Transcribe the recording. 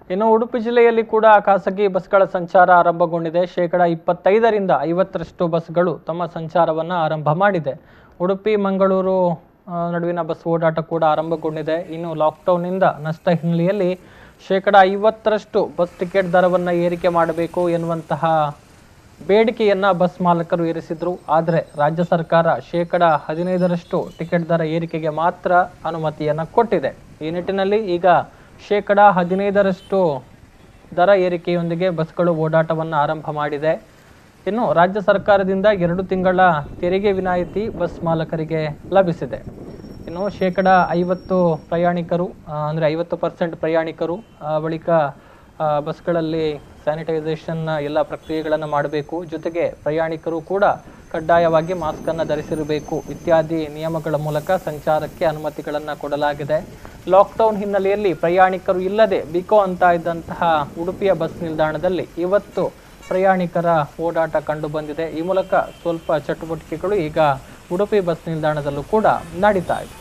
ಇನ್ನು ಉಡುಪಿ ಜಿಲ್ಲೆಯಲ್ಲಿ ಕೂಡ ಖಾಸಗಿ ಬಸ್ಗಳ ಸಂಚಾರ ಆರಂಭಗೊಂಡಿದೆ ಶೇಕಡ ಇಪ್ಪತ್ತೈದರಿಂದ ಐವತ್ತರಷ್ಟು ಬಸ್ಗಳು ತಮ್ಮ ಸಂಚಾರವನ್ನು ಆರಂಭ ಮಾಡಿದೆ ಉಡುಪಿ ಮಂಗಳೂರು ಆ, ನಡುವಿನ ಬಸ್ ಓಡಾಟ ಕೂಡ ಆರಂಭಗೊಂಡಿದೆ ಇನ್ನು ಲಾಕ್ಡೌನ್ನಿಂದ ನಷ್ಟ ಹಿನ್ನೆಲೆಯಲ್ಲಿ ಶೇಕಡ ಐವತ್ತರಷ್ಟು ಬಸ್ ಟಿಕೆಟ್ ದರವನ್ನು ಏರಿಕೆ ಮಾಡಬೇಕು ಎನ್ನುವಂತಹ ಬೇಡಿಕೆಯನ್ನ ಬಸ್ ಮಾಲಕರು ಏರಿಸಿದ್ರು ಆದರೆ ರಾಜ್ಯ ಸರ್ಕಾರ ಶೇಕಡ ಹದಿನೈದರಷ್ಟು ಟಿಕೆಟ್ ದರ ಏರಿಕೆಗೆ ಮಾತ್ರ ಅನುಮತಿಯನ್ನ ಕೊಟ್ಟಿದೆ ಈ ನಿಟ್ಟಿನಲ್ಲಿ ಈಗ ಶೇಕಡ ಹದಿನೈದರಷ್ಟು ದರ ಏರಿಕೆಯೊಂದಿಗೆ ಬಸ್ಗಳು ಓಡಾಟವನ್ನು ಆರಂಭ ಮಾಡಿದೆ ಇನ್ನು ರಾಜ್ಯ ಸರ್ಕಾರದಿಂದ ಎರಡು ತಿಂಗಳ ತೆರಿಗೆ ವಿನಾಯಿತಿ ಬಸ್ ಮಾಲಕರಿಗೆ ಲಭಿಸಿದೆ ಇನ್ನು ಶೇಕಡ ಐವತ್ತು ಪ್ರಯಾಣಿಕರು ಆ, ಅಂದ್ರೆ ಐವತ್ತು ಪರ್ಸೆಂಟ್ ಪ್ರಯಾಣಿಕರು ಆ, ಬಳಿಕ ಆ, ಬಸ್ಗಳಲ್ಲಿ ಸ್ಯಾನಿಟೈಸೇಷನ್ ಎಲ್ಲ ಪ್ರಕ್ರಿಯೆಗಳನ್ನು ಮಾಡಬೇಕು ಜೊತೆಗೆ ಪ್ರಯಾಣಿಕರು ಕೂಡ ಕಡ್ಡಾಯವಾಗಿ ಮಾಸ್ಕನ್ನು ಧರಿಸಿರಬೇಕು ಇತ್ಯಾದಿ ನಿಯಮಗಳ ಮೂಲಕ ಸಂಚಾರಕ್ಕೆ ಅನುಮತಿಗಳನ್ನು ಕೊಡಲಾಗಿದೆ ಲಾಕ್ಡೌನ್ ಹಿನ್ನೆಲೆಯಲ್ಲಿ ಪ್ರಯಾಣಿಕರು ಇಲ್ಲದೆ ಬಿಕೋ ಅಂತ ಇದ್ದಂತಹ ಉಡುಪಿಯ ಬಸ್ ನಿಲ್ದಾಣದಲ್ಲಿ ಇವತ್ತು ಪ್ರಯಾಣಿಕರ ಓಡಾಟ ಕಂಡು ಬಂದಿದೆ ಈ ಮೂಲಕ ಸ್ವಲ್ಪ ಚಟುವಟಿಕೆಗಳು ಈಗ ಉಡುಪಿ ಬಸ್ ನಿಲ್ದಾಣದಲ್ಲೂ ಕೂಡ ನಡೀತಾ ಇದೆ